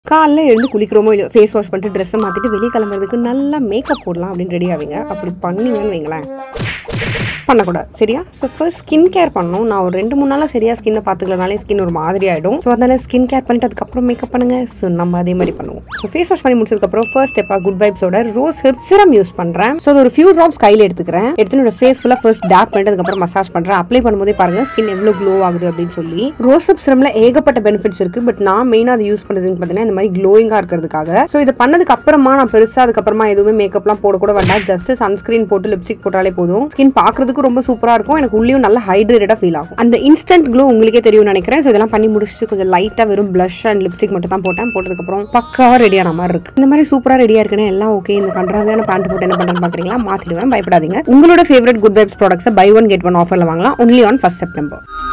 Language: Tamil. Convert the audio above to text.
காலைல எழுந்து குளிக்கிறோமோ இல்லையோ ஃபேஸ் வாஷ் பண்ணிட்டு ட்ரெஸ்ஸை மாற்றிட்டு வெளியே கிளம்புறதுக்கு நல்லா மேக்கப் போடலாம் அப்படின்னு ரெடி ஆவீங்க அப்படி பண்ணீங்கன்னு வைங்களேன் பண்ணக்கூடாது சரியா ஸோ ஃபர்ஸ்ட் ஸ்கின் கேர் பண்ணணும் நான் ஒரு ரெண்டு மூணு நாளாக சரியாக ஸ்கின்னை பார்த்துக்கலனாலே ஸ்கின் ஒரு மாதிரி ஆகிடும் ஸோ அதனால ஸ்கின் கேர் பண்ணிட்டு அதுக்கப்புறம் மேக்கப் பண்ணுங்க ஸோ நம்ம அதே மாதிரி பண்ணுவோம் ஸோ ஃபேஸ் வாஷ் பண்ணி முடிச்சதுக்கப்புறம் ஃபர்ஸ்ட் ஸ்டெப்பாக குட் வைப்ஸோட ரோஸ் ஹிப் சிரம் யூஸ் பண்ணுறேன் ஸோ அது ஒரு ஃபியூ ட்ராப்ஸ் கையில் எடுத்துக்கிறேன் எடுத்து என்னோட ஃபேஸ் ஃபுல்லாக ஃபர்ஸ்ட் டேப் பண்ணிட்டு அதுக்கப்புறம் மசாஜ் பண்ணுறேன் அப்ளை பண்ணும்போதே பாருங்க ஸ்கின் எவ்வளோ க்ளோ ஆகுது அப்படின்னு சொல்லி ரோஸ் ஹிப் சிரமில் ஏகப்பட்ட பெனிஃபிட்ஸ் இருக்கு பட் நான் மெயினாக அதை யூஸ் பண்ணுறதுன்னு பார்த்தீங்கன்னா இந்த மாதிரி க்ளோயிங்காக இருக்கிறதுக்காக ஸோ இதை பண்ணதுக்கு அப்புறமா நான் பெருசாக அதுக்கப்புறமா எதுவுமே மேக்கப்லாம் போடக்கூட வேண்டாம் ஜஸ்ட் சன்ஸ்கிரீன் போட்டு லிப்ஸ்டிக் போட்டாலே போதும் ஸ்கின் பார்க்கறதுக்கு ரொம்ப சூப்பராக இருக்கும் எனக்கு உள்ளேயும் நல்ல ஹைட்ரேட்டடாக ஃபீல் ஆகும் அந்த இன்ஸ்டன்ட் க்ளோ உங்களுக்கே தெரியும்னு நினைக்கிறேன் ஸோ இதெல்லாம் பண்ணி முடிச்சுட்டு கொஞ்சம் லைட்டாக வெறும் ப்ளஷ் அண்ட் லிப்ஸ்டிக் மட்டும் தான் போட்டேன் போட்டதுக்கப்புறம் பக்காவாக ரெடியான மாதிரி இருக்கு இந்த மாதிரி சூப்பராக ரெடியாக இருக்குன்னு எல்லாம் ஓகே இந்த கன்றாவியான பேண்ட் போட்டு என்ன பண்ணுறேன்னு பார்க்குறீங்களா மாற்றிடுவேன் பயப்படாதீங்க உங்களோட ஃபேவரட் குட் வைப்ஸ் ப்ராடக்ட்ஸை பை ஒன் கெட் ஒன் ஆஃபரில் வாங்கலாம் ஒன்லி ஆன் ஃபர்ஸ்ட் செப்டம்பர்